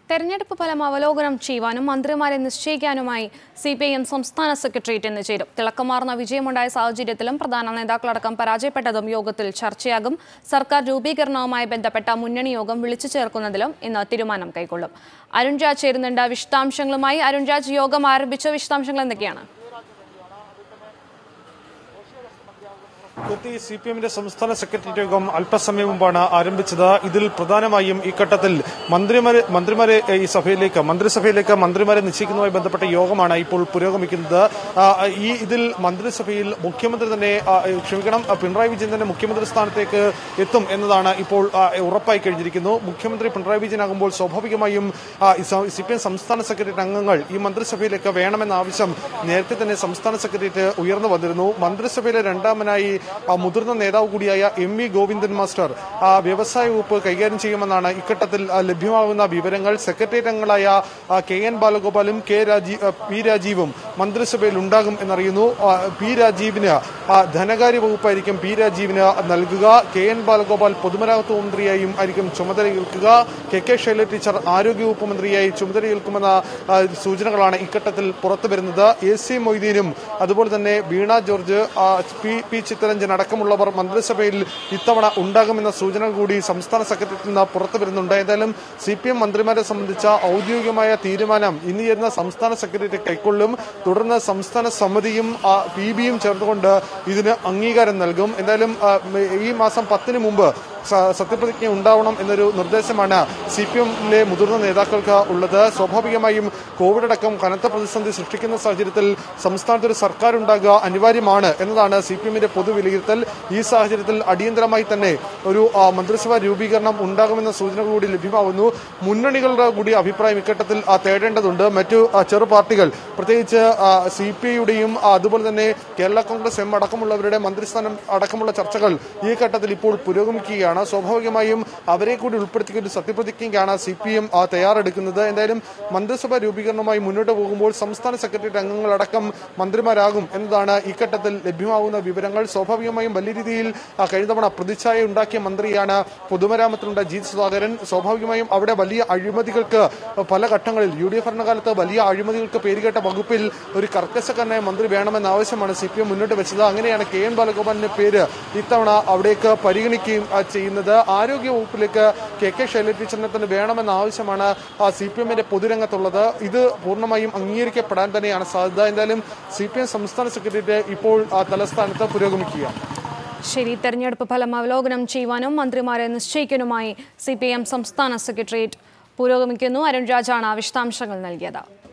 തെരഞ്ഞെടുപ്പ് ഫലം അവലോകനം ചെയ്യുവാനും മന്ത്രിമാരെ നിശ്ചയിക്കാനുമായി സി പി ഐ എം സംസ്ഥാന സെക്രട്ടേറിയറ്റ് ഇന്ന് ചേരും തിളക്കമാർന്ന വിജയമുണ്ടായ സാഹചര്യത്തിലും പ്രധാന നേതാക്കളടക്കം പരാജയപ്പെട്ടതും യോഗത്തിൽ ചർച്ചയാകും സർക്കാർ രൂപീകരണവുമായി ബന്ധപ്പെട്ട മുന്നണി യോഗം വിളിച്ചു ചേർക്കുന്നതിലും ഇന്ന് തീരുമാനം കൈക്കൊള്ളും അരുൺ രാജ് ചേരുന്നുണ്ട് വിശദാംശങ്ങളുമായി അരുൺ രാജ് യോഗം ആരംഭിച്ച വിശദാംശങ്ങൾ എന്തൊക്കെയാണ് കൃതി സി പി എമ്മിന്റെ സംസ്ഥാന സെക്രട്ടേറിയറ്റ് യോഗം അല്പസമയം മുമ്പാണ് ആരംഭിച്ചത് ഇതിൽ പ്രധാനമായും ഈ ഘട്ടത്തിൽ മന്ത്രിമാരെ മന്ത്രിമാരെ ഈ സഭയിലേക്ക് മന്ത്രിസഭയിലേക്ക് മന്ത്രിമാരെ നിശ്ചയിക്കുന്നതുമായി ബന്ധപ്പെട്ട യോഗമാണ് ഇപ്പോൾ പുരോഗമിക്കുന്നത് ആ, ഈ ഇതിൽ മന്ത്രിസഭയിൽ മുഖ്യമന്ത്രി തന്നെ ആ, ക്ഷമിക്കണം ആ, പിണറായി വിജയൻ തന്നെ മുഖ്യമന്ത്രി സ്ഥാനത്തേക്ക് എത്തും എന്നതാണ് ഇപ്പോൾ ആ, ഉറപ്പായി കഴിഞ്ഞിരിക്കുന്നു മുഖ്യമന്ത്രി പിണറായി വിജയനാകുമ്പോൾ സ്വാഭാവികമായും സി പി എം സംസ്ഥാന സെക്രട്ടേറിയറ്റ് അംഗങ്ങൾ ഈ മന്ത്രിസഭയിലേക്ക് വേണമെന്ന ആവശ്യം നേരത്തെ തന്നെ സംസ്ഥാന സെക്രട്ടേറിയറ്റ് ഉയർന്നു വന്നിരുന്നു മന്ത്രിസഭയിലെ രണ്ടാമനായി ആ, മുതിർന്ന നേതാവ് കൂടിയായ എം വി ഗോവിന്ദൻ മാസ്റ്റർ ആ, വ്യവസായ വകുപ്പ് കൈകാര്യം ചെയ്യുമെന്നാണ് ഇഘട്ടത്തിൽ ആ, ലഭ്യമാകുന്ന വിവരങ്ങൾ സെക്രട്ടേറിയറ്റ് അംഗങ്ങളായ ആ, കെ എൻ ബാലഗോപാലും കെ രാജീവ് ആ, പി രാജീവും മന്ത്രിസഭയിൽ ഉണ്ടാകും എന്നറിയുന്നു ആ, പി രാജീവിന് ആ, ധനകാര്യ വകുപ്പായിരിക്കും പി രാജീവിന് നൽകുക കെ എൻ ബാലഗോപാൽ പൊതുമരാമത്ത് മന്ത്രിയായും ആയിരിക്കും ചുമതലയേൽക്കുക കെ കെ ശൈല ടീച്ചർ ആരോഗ്യവകുപ്പ് മന്ത്രിയായി ചുമതലയേൽക്കുമെന്ന ആ, സൂചനകളാണ് ഇഘട്ടത്തിൽ പുറത്തു വരുന്നത് എ സി മൊയ്തീനും അതുപോലെ തന്നെ വീണ ജോർജ് ആ, പി പി ചിത്തരഞ്ജൻ അടക്കമുള്ളവർ മന്ത്രിസഭയിൽ ഇത്തവണ ഉണ്ടാകുമെന്ന സൂചനകൾ കൂടി സംസ്ഥാന സെക്രട്ടറിയിൽ നിന്ന് പുറത്തു വരുന്നുണ്ട് ഏതായാലും സി പി എം മന്ത്രിമാരെ സംബന്ധിച്ച ഔദ്യോഗികമായ തീരുമാനം ഇന്ന് ചേരുന്ന സംസ്ഥാന സെക്രട്ടറി കൈക്കൊള്ളും തുടർന്ന് സംസ്ഥാന സമിതിയും ആ, പി ബിയും ചേർന്നുകൊണ്ട് ഇതിന് അംഗീകാരം നൽകും എന്തായാലും ആ, ഈ മാസം പത്തിന് മുമ്പ് സ- സത്യപ്രതിജ്ഞ ഉണ്ടാവണം എന്നൊരു നിർദ്ദേശമാണ് സി പി എമ്മിലെ മുതിർന്ന നേതാക്കൾക്ക് ഉള്ളത് സ്വാഭാവികമായും കോവിഡ് അടക്കം കനത്ത പ്രതിസന്ധി സൃഷ്ടിക്കുന്ന സാഹചര്യത്തിൽ സംസ്ഥാനത്ത് ഒരു സർക്കാർ ഉണ്ടാകുക അനിവാര്യമാണ് എന്നതാണ് സി പി എമ്മിന്റെ പൊതു വിലയിരുത്തൽ ഈ സാഹചര്യത്തിൽ അടിയന്തരമായി തന്നെ ഒരു ആ, മന്ത്രിസഭാ രൂപീകരണം ഉണ്ടാകുമെന്ന സൂചനകൾ കൂടി ലഭ്യമാവുന്നു മുന്നണികളുടെ കൂടി അഭിപ്രായം ഇഘട്ടത്തിൽ ആ, തേടേണ്ടതുണ്ട് മറ്റു ആ, ചെറു പാർട്ടികൾ പ്രത്യേകിച്ച് സി പി ഐയുടെയും അതുപോലെ തന്നെ കേരള കോൺഗ്രസ് എം അടക്കമുള്ളവരുടെ മന്ത്രിസ്ഥാനം അടക്കമുള്ള ചർച്ചകൾ ഈ ഘട്ടത്തിൽ ഇപ്പോൾ പുരോഗമിക്കുകയാണ് സ്വാഭാവികമായും അവരെ കൂടി ഉൾപ്പെടുത്തിക്കൊണ്ട് സത്യപ്രതിജ്ഞയ്ക്കാണ് സി പി എം തയ്യാറെടുക്കുന്നത് എന്തായാലും മന്ത്രിസഭാ രൂപീകരണവുമായി മുന്നോട്ട് പോകുമ്പോൾ സംസ്ഥാന സെക്രട്ടേറിയറ്റ് അംഗങ്ങളടക്കം മന്ത്രിമാരാകും എന്നതാണ് ഈ ഘട്ടത്തിൽ ലഭ്യമാകുന്ന വിവരങ്ങൾ സ്വാഭാവികമായും വലിയ രീതിയിൽ ആ, കഴിഞ്ഞ തവണ പ്രതിച്ഛായ ഉണ്ടാക്കിയ മന്ത്രിയാണ് പൊതുമരാമത്തിലുണ്ട ജീത് സുധാകരൻ സ്വാഭാവികമായും അവിടെ വലിയ അഴിമതികൾക്ക് പല ഘട്ടങ്ങളിൽ യു ഡി എഫ് ഭരണകാലത്ത് വലിയ അഴിമതികൾക്ക് പേരുകേട്ട വകുപ്പിൽ ഒരു കർക്കശക്കാരനായ മന്ത്രി വേണമെന്ന ആവശ്യമാണ് സി പി എം മുന്നോട്ട് വെച്ചത് അങ്ങനെയാണ് കെ എൻ ബാലഗോപാലിന്റെ പേര് ഇത്തവണ അവിടേക്ക് പരിഗണിക്കുകയും ആ, ചെയ്യുന്നത് ആരോഗ്യ വകുപ്പിലേക്ക് കെ കെ ശൈലജ ടീച്ചറിനെ തന്നെ വേണമെന്ന ആവശ്യമാണ് സി പി എമ്മിന്റെ പൊതുരംഗത്തുള്ളത് ഇത് പൂർണ്ണമായും അംഗീകരിക്കപ്പെടാൻ തന്നെയാണ് സാധ്യത എന്തായാലും സി പി എം സംസ്ഥാന സെക്രട്ടേറിയറ്റ് ഇപ്പോൾ ആ, തലസ്ഥാനത്ത് പുരോഗമിക്കുക ശരി തെരഞ്ഞെടുപ്പ് ഫലം അവലോകനം ചെയ്യുവാനും മന്ത്രിമാരെ നിശ്ചയിക്കാനുമായി സി പി ഐ എം സംസ്ഥാന സെക്രട്ടേറിയറ്റ് പുരോഗമിക്കുന്നു അരുൺ രാജാണ് വിശദാംശങ്ങൾ നൽകിയത്